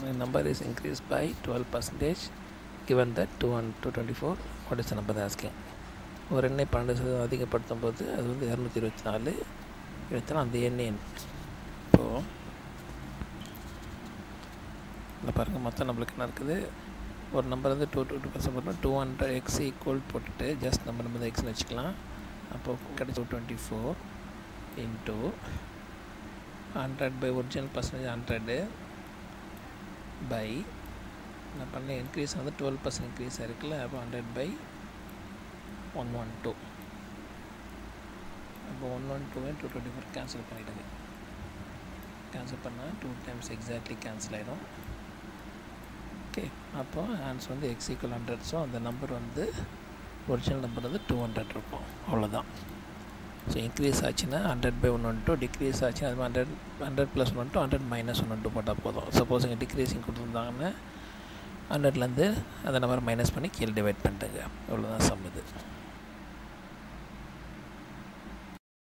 number is increased by 12 percentage given that 2 and 224 what is the number they're asking ஒரு எண்ணை பன்னெண்டு சதவீதம் அதிகப்படுத்தும் போது அது வந்து இரநூத்தி இருபத்தி நாலு இருபத்தி நாலு அந்த எண்ணெய் இப்போது இந்த பாருங்கள் மொத்தம் நம்மளுக்கு என்ன இருக்குது ஒரு நம்பர் வந்து டூ டூ டூ பர்சன்ட் போட்டோம் டூ ஹண்ட்ரட் எக்ஸ் ஈக்குவல் போட்டுட்டு ஜஸ்ட் நம்ம நம்ம எக்ஸ்னு வச்சுக்கலாம் அப்போது கிடைச்ச twenty four into hundred by original percentage hundred by நான் பண்ண இன்க்ரீஸ் வந்து டுவெல் பர்சன்ட் இன்க்ரீஸ் ஆகிருக்குல்ல அப்போ hundred by one one two அப்போ ஒன் ஒன் டூவே டூ டுவெண்ட்டி ஃபோர் கேன்சல் பண்ணிவிடுங்க கேன்சல் பண்ணால் டூ டைம்ஸ் எக்ஸாக்ட்லி கேன்சல் ஆகிடும் ஓகே அப்போ ஆன்சர் வந்து எக்ஸ் ஈக்குவல் ஹண்ட்ரட் ஸோ அந்த நம்பர் வந்து ஒரிஜினல் நம்பர் வந்து டூ ஹண்ட்ரட் இருக்கும் அவ்வளோதான் ஸோ இன்க்ரீஸ் ஆச்சுன்னா hundred by one one two decrease ஆச்சுன்னா அது hundred hundred plus one two hundred minus one one two போட்டால் போதும் சப்போஸ் இங்கே டிக்ரீஸிங் கொடுத்துருந்தாங்கன்னா ஹண்ட்ரட்லேருந்து அந்த நம்பர் மைனஸ் பண்ணி கீழே டிவைட் பண்ணிட்டுங்க அவ்வளோதான் சம் இது